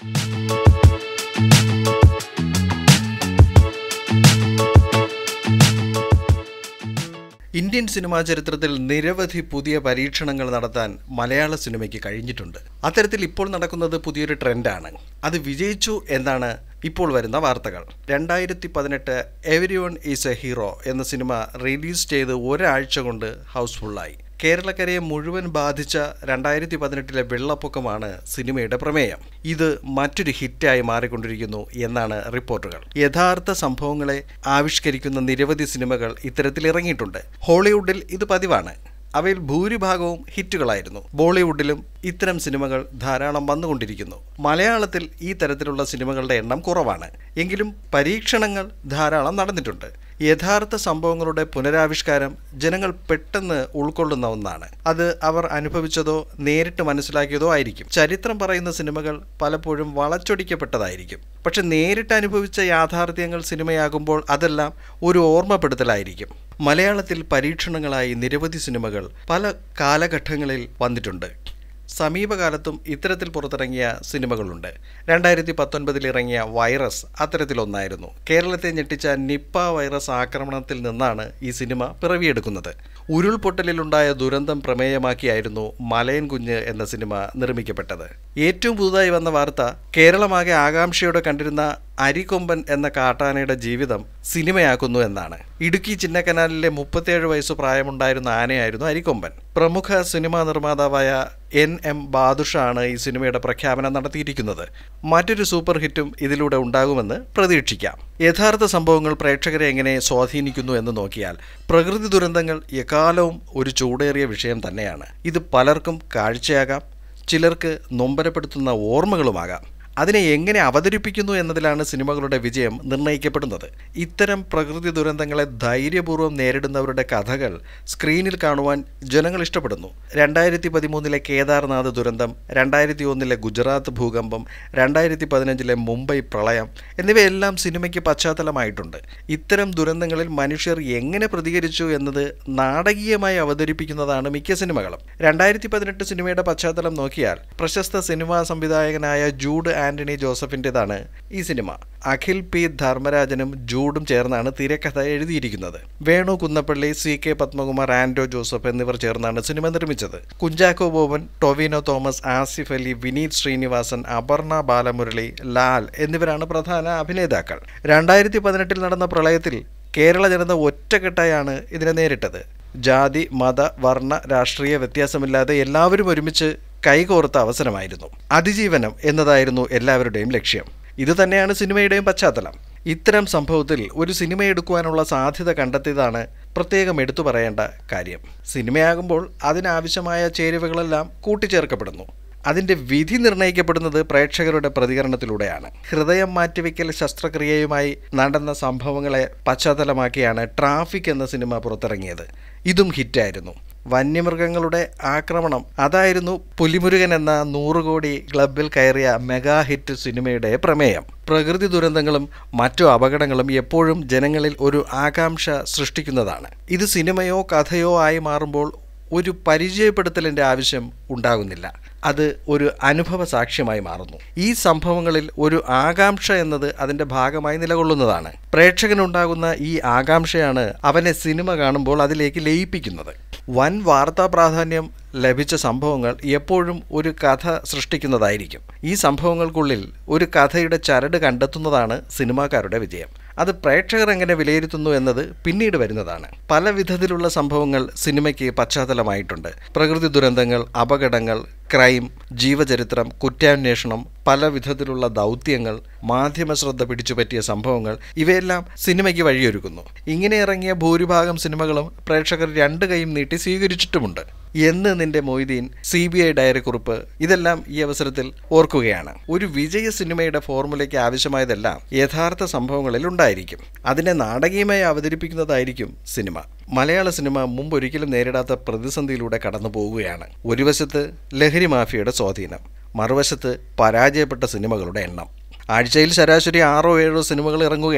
Indian cinema ചരിത്രത്തിൽ നിരവധി പുതിയ പരീക്ഷണങ്ങൾ നടത്താൻ മലയാള സിനിമയ്ക്ക് കഴിഞ്ഞിട്ടുണ്ട് അത്തരത്തിൽ ഇപ്പോൾ നടക്കുന്നത് പുതിയൊരു ട്രെൻഡാണ് അത് വിജയിച്ചു എന്നാണ് ഇപ്പോൾ വരുന്ന വാർത്തകൾ രണ്ടായിരത്തി പതിനെട്ട് everyone is a hero എന്ന സിനിമ റിലീസ് ചെയ്ത് ഒരാഴ്ച കൊണ്ട് ഹൗസ്ഫുള്ളായി കേരളക്കരയെ മുഴുവൻ ബാധിച്ച രണ്ടായിരത്തി പതിനെട്ടിലെ വെള്ളപ്പൊക്കമാണ് സിനിമയുടെ പ്രമേയം ഇത് മറ്റൊരു ഹിറ്റായി മാറിക്കൊണ്ടിരിക്കുന്നു എന്നാണ് റിപ്പോർട്ടുകൾ യഥാർത്ഥ സംഭവങ്ങളെ ആവിഷ്കരിക്കുന്ന നിരവധി സിനിമകൾ ഇത്തരത്തിൽ ഇറങ്ങിയിട്ടുണ്ട് ഹോളിവുഡിൽ ഇത് പതിവാണ് അവയിൽ ഭൂരിഭാഗവും ഹിറ്റുകളായിരുന്നു ബോളിവുഡിലും ഇത്തരം സിനിമകൾ ധാരാളം വന്നുകൊണ്ടിരിക്കുന്നു മലയാളത്തിൽ ഈ തരത്തിലുള്ള സിനിമകളുടെ എണ്ണം കുറവാണ് എങ്കിലും പരീക്ഷണങ്ങൾ ധാരാളം നടന്നിട്ടുണ്ട് യഥാർത്ഥ സംഭവങ്ങളുടെ പുനരാവിഷ്കാരം ജനങ്ങൾ പെട്ടെന്ന് ഉൾക്കൊള്ളുന്ന ഒന്നാണ് അത് അവർ അനുഭവിച്ചതോ നേരിട്ട് മനസ്സിലാക്കിയതോ ആയിരിക്കും ചരിത്രം പറയുന്ന സിനിമകൾ പലപ്പോഴും വളച്ചൊടിക്കപ്പെട്ടതായിരിക്കും പക്ഷെ നേരിട്ട് അനുഭവിച്ച യാഥാർത്ഥ്യങ്ങൾ സിനിമയാകുമ്പോൾ അതെല്ലാം ഒരു ഓർമ്മപ്പെടുത്തലായിരിക്കും മലയാളത്തിൽ പരീക്ഷണങ്ങളായി നിരവധി സിനിമകൾ പല കാലഘട്ടങ്ങളിൽ വന്നിട്ടുണ്ട് സമീപകാലത്തും ഇത്തരത്തിൽ പുറത്തിറങ്ങിയ സിനിമകളുണ്ട് രണ്ടായിരത്തി പത്തൊൻപതിൽ ഇറങ്ങിയ വൈറസ് അത്തരത്തിലൊന്നായിരുന്നു കേരളത്തെ ഞെട്ടിച്ച നിപ്പ വൈറസ് ആക്രമണത്തിൽ നിന്നാണ് ഈ സിനിമ പിറവിയെടുക്കുന്നത് ഉരുൾപൊട്ടലിലുണ്ടായ ദുരന്തം പ്രമേയമാക്കിയായിരുന്നു മലയൻ കുഞ്ഞ് എന്ന സിനിമ നിർമ്മിക്കപ്പെട്ടത് ഏറ്റവും പുതുതായി വന്ന വാർത്ത കേരളമാകെ ആകാംക്ഷയോടെ കണ്ടിരുന്ന അരിക്കൊമ്പൻ എന്ന കാട്ടാനയുടെ ജീവിതം സിനിമയാക്കുന്നു എന്നാണ് ഇടുക്കി ചിന്നക്കനാലിലെ മുപ്പത്തിയേഴ് വയസ്സ് പ്രായമുണ്ടായിരുന്ന ആനയായിരുന്നു അരിക്കൊമ്പൻ പ്രമുഖ സിനിമാ നിർമ്മാതാവായ എൻ എം ബാദുഷാണ് ഈ സിനിമയുടെ പ്രഖ്യാപനം നടത്തിയിരിക്കുന്നത് മറ്റൊരു സൂപ്പർ ഹിറ്റും ഇതിലൂടെ ഉണ്ടാകുമെന്ന് പ്രതീക്ഷിക്കാം യഥാർത്ഥ സംഭവങ്ങൾ പ്രേക്ഷകരെ എങ്ങനെ സ്വാധീനിക്കുന്നു എന്ന് നോക്കിയാൽ പ്രകൃതി ദുരന്തങ്ങൾ എക്കാലവും ഒരു ചൂടേറിയ വിഷയം തന്നെയാണ് ഇത് പലർക്കും കാഴ്ചയാകാം ചിലർക്ക് നൊമ്പരപ്പെടുത്തുന്ന ഓർമ്മകളുമാകാം അതിനെ എങ്ങനെ അവതരിപ്പിക്കുന്നു എന്നതിലാണ് സിനിമകളുടെ വിജയം നിർണ്ണയിക്കപ്പെടുന്നത് ഇത്തരം പ്രകൃതി ദുരന്തങ്ങളെ ധൈര്യപൂർവ്വം നേരിടുന്നവരുടെ കഥകൾ സ്ക്രീനിൽ കാണുവാൻ ജനങ്ങൾ ഇഷ്ടപ്പെടുന്നു രണ്ടായിരത്തി പതിമൂന്നിലെ കേദാർനാഥ് ദുരന്തം രണ്ടായിരത്തി ഒന്നിലെ ഗുജറാത്ത് ഭൂകമ്പം രണ്ടായിരത്തി പതിനഞ്ചിലെ മുംബൈ പ്രളയം എന്നിവയെല്ലാം സിനിമയ്ക്ക് പശ്ചാത്തലമായിട്ടുണ്ട് ഇത്തരം ദുരന്തങ്ങളിൽ മനുഷ്യർ എങ്ങനെ പ്രതികരിച്ചു എന്നത് നാടകീയമായി അവതരിപ്പിക്കുന്നതാണ് മിക്ക സിനിമകളും രണ്ടായിരത്തി പതിനെട്ട് സിനിമയുടെ പശ്ചാത്തലം നോക്കിയാൽ പ്രശസ്ത സിനിമാ സംവിധായകനായ ജൂഡ് ആന്റണി ജോസഫിൻ്റെതാണ് ഈ സിനിമ അഖിൽ പി ധർമ്മരാജനും ജൂഡും ചേർന്നാണ് തിരക്കഥ എഴുതിയിരിക്കുന്നത് വേണു കുന്നപ്പള്ളി സി കെ പത്മകുമാർ ആൻഡോ ജോസഫ് എന്നിവർ ചേർന്നാണ് സിനിമ നിർമ്മിച്ചത് കുഞ്ചാക്കോ ബോബൻ ടൊവിനോ തോമസ് ആസിഫ് അലി വിനീത് ശ്രീനിവാസൻ അപർണ ബാലമുരളി ലാൽ എന്നിവരാണ് പ്രധാന അഭിനേതാക്കൾ രണ്ടായിരത്തി പതിനെട്ടിൽ നടന്ന പ്രളയത്തിൽ കേരള ജനത ഒറ്റക്കെട്ടായാണ് ഇതിനെ നേരിട്ടത് ജാതി മത വർണ്ണ രാഷ്ട്രീയ വ്യത്യാസമില്ലാതെ എല്ലാവരും ഒരുമിച്ച് കൈകോർത്ത അവസരമായിരുന്നു അതിജീവനം എന്നതായിരുന്നു എല്ലാവരുടെയും ലക്ഷ്യം ഇതുതന്നെയാണ് സിനിമയുടെയും പശ്ചാത്തലം ഇത്തരം സംഭവത്തിൽ ഒരു സിനിമ എടുക്കുവാനുള്ള സാധ്യത കണ്ടെത്തിയതാണ് പ്രത്യേകം എടുത്തു പറയേണ്ട കാര്യം സിനിമയാകുമ്പോൾ അതിനാവശ്യമായ ചേരുവകളെല്ലാം കൂട്ടിച്ചേർക്കപ്പെടുന്നു അതിൻ്റെ വിധി നിർണ്ണയിക്കപ്പെടുന്നത് പ്രേക്ഷകരുടെ പ്രതികരണത്തിലൂടെയാണ് ഹൃദയം മാറ്റിവെക്കൽ ശസ്ത്രക്രിയയുമായി നടന്ന സംഭവങ്ങളെ പശ്ചാത്തലമാക്കിയാണ് ട്രാഫിക് എന്ന സിനിമ പുറത്തിറങ്ങിയത് ഇതും ഹിറ്റായിരുന്നു വന്യമൃഗങ്ങളുടെ ആക്രമണം അതായിരുന്നു പുലിമുരുകൻ എന്ന നൂറ് കോടി ക്ലബിൽ കയറിയ മെഗാ ഹിറ്റ് സിനിമയുടെ പ്രമേയം പ്രകൃതി ദുരന്തങ്ങളും മറ്റു അപകടങ്ങളും എപ്പോഴും ജനങ്ങളിൽ ഒരു ആകാംക്ഷ സൃഷ്ടിക്കുന്നതാണ് ഇത് സിനിമയോ കഥയോ ആയി മാറുമ്പോൾ ഒരു പരിചയപ്പെടുത്തലിൻ്റെ ആവശ്യം ഉണ്ടാകുന്നില്ല അത് ഒരു അനുഭവ സാക്ഷ്യമായി മാറുന്നു ഈ സംഭവങ്ങളിൽ ഒരു ആകാംക്ഷ എന്നത് അതിൻ്റെ ഭാഗമായി നിലകൊള്ളുന്നതാണ് പ്രേക്ഷകനുണ്ടാകുന്ന ഈ ആകാംക്ഷയാണ് അവനെ സിനിമ കാണുമ്പോൾ അതിലേക്ക് ലയിപ്പിക്കുന്നത് വൻ വാർത്താ പ്രാധാന്യം ലഭിച്ച സംഭവങ്ങൾ എപ്പോഴും ഒരു കഥ സൃഷ്ടിക്കുന്നതായിരിക്കും ഈ സംഭവങ്ങൾക്കുള്ളിൽ ഒരു കഥയുടെ ചരട് കണ്ടെത്തുന്നതാണ് സിനിമാക്കാരുടെ വിജയം അത് പ്രേക്ഷകർ എങ്ങനെ വിലയിരുത്തുന്നു എന്നത് പിന്നീട് വരുന്നതാണ് പല വിധത്തിലുള്ള സംഭവങ്ങൾ സിനിമയ്ക്ക് പശ്ചാത്തലമായിട്ടുണ്ട് പ്രകൃതി ദുരന്തങ്ങൾ അപകടങ്ങൾ ക്രൈം ജീവചരിത്രം കുറ്റാന്വേഷണം പല വിധത്തിലുള്ള ദൗത്യങ്ങൾ മാധ്യമ ശ്രദ്ധ പിടിച്ചുപറ്റിയ സംഭവങ്ങൾ ഇവയെല്ലാം സിനിമയ്ക്ക് വഴിയൊരുക്കുന്നു ഇങ്ങനെ ഇറങ്ങിയ ഭൂരിഭാഗം സിനിമകളും പ്രേക്ഷകർ രണ്ട് കൈയും നീട്ടി സ്വീകരിച്ചിട്ടുമുണ്ട് എന്ന് നിന്റെ Moideen C B I diary കുറിപ്പ് ഇതെല്ലാം ഈ അവസരത്തിൽ ഓർക്കുകയാണ് ഒരു വിജയ സിനിമയുടെ ഫോർമുലയ്ക്ക് ആവശ്യമായതെല്ലാം യഥാർത്ഥ സംഭവങ്ങളിൽ ഉണ്ടായിരിക്കും അതിനെ നാടകീയമായി അവതരിപ്പിക്കുന്നതായിരിക്കും സിനിമ മലയാള സിനിമ മുമ്പൊരിക്കലും നേരിടാത്ത പ്രതിസന്ധിയിലൂടെ കടന്നു പോവുകയാണ് ഒരു വശത്ത് ലഹരി മാഫിയയുടെ സ്വാധീനം മറുവശത്ത് പരാജയപ്പെട്ട സിനിമകളുടെ എണ്ണം ആഴ്ചയിൽ ശരാശരി ആറോ ഏഴോ സിനിമകൾ ഇറങ്ങുകയാണ്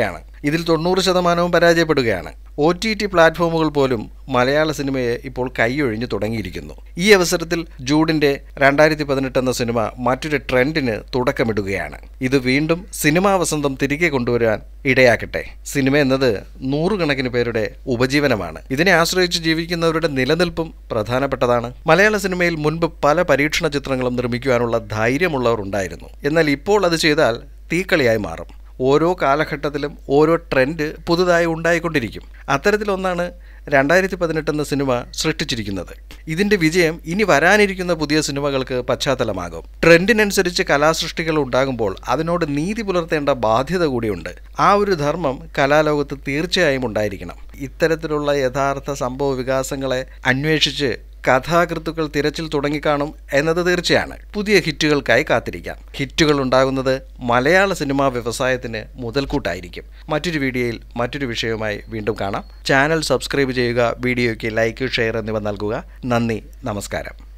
ഇതിൽ തൊണ്ണൂറ് ശതമാനവും പരാജയപ്പെടുകയാണ് ഒ ടി ടി പ്ലാറ്റ്ഫോമുകൾ പോലും മലയാള സിനിമയെ ഇപ്പോൾ കൈയൊഴിഞ്ഞു തുടങ്ങിയിരിക്കുന്നു ഈ അവസരത്തിൽ ജൂഡിന്റെ രണ്ടായിരത്തി പതിനെട്ട് എന്ന സിനിമ മറ്റൊരു ട്രെൻഡിന് തുടക്കമിടുകയാണ് ഇത് വീണ്ടും സിനിമാ വസന്തം തിരികെ കൊണ്ടുവരാൻ ഇടയാക്കട്ടെ സിനിമ എന്നത് നൂറുകണക്കിന് പേരുടെ ഉപജീവനമാണ് ഇതിനെ ആശ്രയിച്ച് ജീവിക്കുന്നവരുടെ നിലനിൽപ്പും പ്രധാനപ്പെട്ടതാണ് മലയാള സിനിമയിൽ മുൻപ് പല പരീക്ഷണ ചിത്രങ്ങളും നിർമ്മിക്കുവാനുള്ള ധൈര്യമുള്ളവർ ഉണ്ടായിരുന്നു എന്നാൽ ഇപ്പോൾ അത് ചെയ്താൽ തീക്കളിയായി മാറും ഓരോ കാലഘട്ടത്തിലും ഓരോ ട്രെൻഡ് പുതുതായി ഉണ്ടായിക്കൊണ്ടിരിക്കും അത്തരത്തിലൊന്നാണ് രണ്ടായിരത്തി പതിനെട്ട് എന്ന സിനിമ സൃഷ്ടിച്ചിരിക്കുന്നത് ഇതിന്റെ വിജയം ഇനി വരാനിരിക്കുന്ന പുതിയ സിനിമകൾക്ക് പശ്ചാത്തലമാകും ട്രെൻഡിനനുസരിച്ച് കലാസൃഷ്ടികൾ ഉണ്ടാകുമ്പോൾ അതിനോട് നീതി പുലർത്തേണ്ട ബാധ്യത കൂടിയുണ്ട് ആ ഒരു ധർമ്മം കലാലോകത്ത് തീർച്ചയായും ഉണ്ടായിരിക്കണം ഇത്തരത്തിലുള്ള യഥാർത്ഥ സംഭവ വികാസങ്ങളെ അന്വേഷിച്ച് കഥാകൃത്തുക്കൾ തിരച്ചിൽ തുടങ്ങിക്കാണും എന്നത് തീർച്ചയാണ് പുതിയ ഹിറ്റുകൾക്കായി കാത്തിരിക്കാം ഹിറ്റുകൾ ഉണ്ടാകുന്നത് മലയാള സിനിമാ വ്യവസായത്തിന് മുതൽക്കൂട്ടായിരിക്കും മറ്റൊരു വീഡിയോയിൽ മറ്റൊരു വിഷയവുമായി വീണ്ടും കാണാം ചാനൽ സബ്സ്ക്രൈബ് ചെയ്യുക വീഡിയോയ്ക്ക് ലൈക്ക് ഷെയർ എന്നിവ നൽകുക നന്ദി നമസ്കാരം